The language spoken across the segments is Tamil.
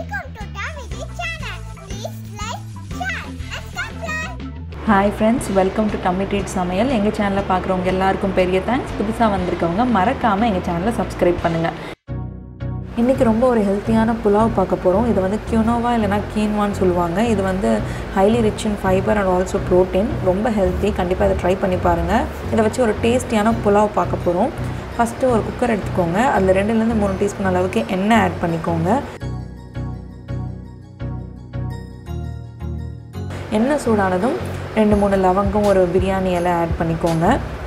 Welcome to Davidi channel. Please like, share, and subscribe. Hi friends welcome to Tummy Treat சமையல் எங்கள் சேனலை பார்க்குறவங்க எல்லாருக்கும் பெரிய தேங்க்ஸ் புதுசாக வந்திருக்கவங்க மறக்காமல் எங்கள் சேனலை சப்ஸ்கிரைப் பண்ணுங்கள் இன்றைக்கி ரொம்ப ஒரு ஹெல்த்தியான புலாவ் பார்க்க போகிறோம் இது வந்து கியூனோவா இல்லைனா கீன்வான்னு சொல்லுவாங்க இது வந்து highly rich in fibre and also protein ரொம்ப ஹெல்த்தி கண்டிப்பாக இதை ட்ரை பண்ணி பாருங்கள் இதை வச்சு ஒரு டேஸ்டியான புலாவ் பார்க்க போகிறோம் ஃபஸ்ட்டு ஒரு குக்கர் எடுத்துக்கோங்க அதில் ரெண்டுலேருந்து மூணு டீஸ்பூன் அளவுக்கு எண்ணெய் ஆட் பண்ணிக்கோங்க எண்ணெய் சூடானதும் ரெண்டு மூணு லவங்கம் ஒரு பிரியாணி இலை ஆட் பண்ணிக்கோங்க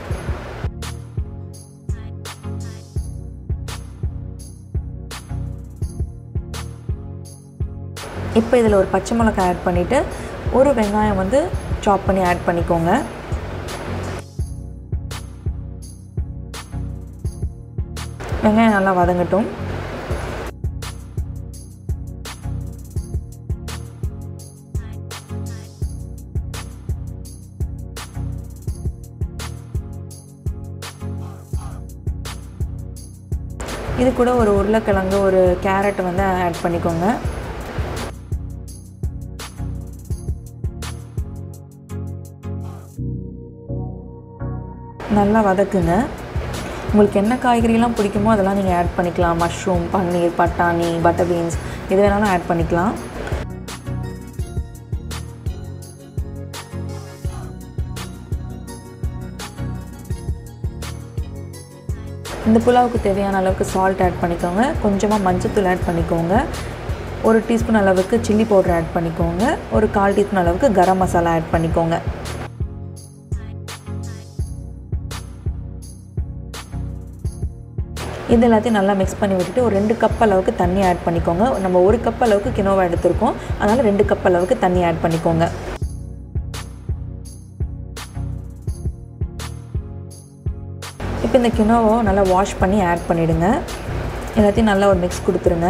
இப்போ இதில் ஒரு பச்சை மிளகாய் ஆட் பண்ணிவிட்டு ஒரு வெங்காயம் வந்து சாப் பண்ணி ஆட் பண்ணிக்கோங்க வெங்காயம் நல்லா வதங்கட்டும் இது கூட ஒரு உருளைக்கிழங்கு ஒரு கேரட் வந்து ஆட் பண்ணிக்கோங்க நல்லா வதக்குங்க உங்களுக்கு என்ன காய்கறிலாம் பிடிக்குமோ அதெல்லாம் நீங்கள் ஆட் பண்ணிக்கலாம் மஷ்ரூம் பன்னீர் பட்டாணி பட்டர் பீன்ஸ் எது வேணாலும் ஆட் பண்ணிக்கலாம் இந்த புலாவுக்கு தேவையான அளவுக்கு சால்ட் ஆட் பண்ணிக்கோங்க கொஞ்சமாக மஞ்சத்தூள் ஆட் பண்ணிக்கோங்க ஒரு டீஸ்பூன் அளவுக்கு சில்லி பவுடர் ஆட் பண்ணிக்கோங்க ஒரு கால் டீஸ்பூன் அளவுக்கு கரம் மசாலா ஆட் பண்ணிக்கோங்க இது எல்லாத்தையும் நல்லா மிக்ஸ் பண்ணி விட்டுட்டு ஒரு ரெண்டு கப் அளவுக்கு தண்ணி ஆட் பண்ணிக்கோங்க நம்ம ஒரு கப் அளவுக்கு கினோவா எடுத்திருக்கோம் அதனால் ரெண்டு கப் அளவுக்கு தண்ணி ஆட் பண்ணிக்கோங்க இப்போ இந்த கினோவை நல்லா வாஷ் பண்ணி ஆட் பண்ணிவிடுங்க எல்லாத்தையும் நல்லா ஒரு மிக்ஸ் கொடுத்துருங்க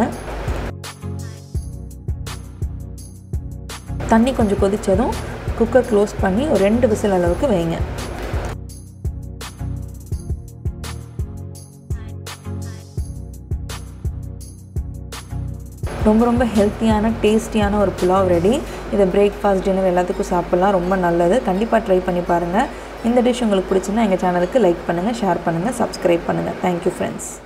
தண்ணி கொஞ்சம் கொதித்ததும் குக்கர் க்ளோஸ் பண்ணி ஒரு ரெண்டு விசில் அளவுக்கு வைங்க ரொம்ப ரொம்ப ஹெல்த்தியான டேஸ்டியான ஒரு புலாவ் ரெடி இதை பிரேக்ஃபாஸ்ட் டின்னர் எல்லாத்துக்கும் சாப்பிட்லாம் ரொம்ப நல்லது கண்டிப்பாக ட்ரை பண்ணி பாருங்கள் இந்த டிஷ் உங்களுக்கு பிடிச்சுன்னா எங்கள் சேனலுக்கு லைக் பண்ணுங்கள் ஷேர் பண்ணுங்கள் சப்ஸ்கிரைப் பண்ணுங்கள் தேங்க்யூ ஃப்ரெண்ட்ஸ்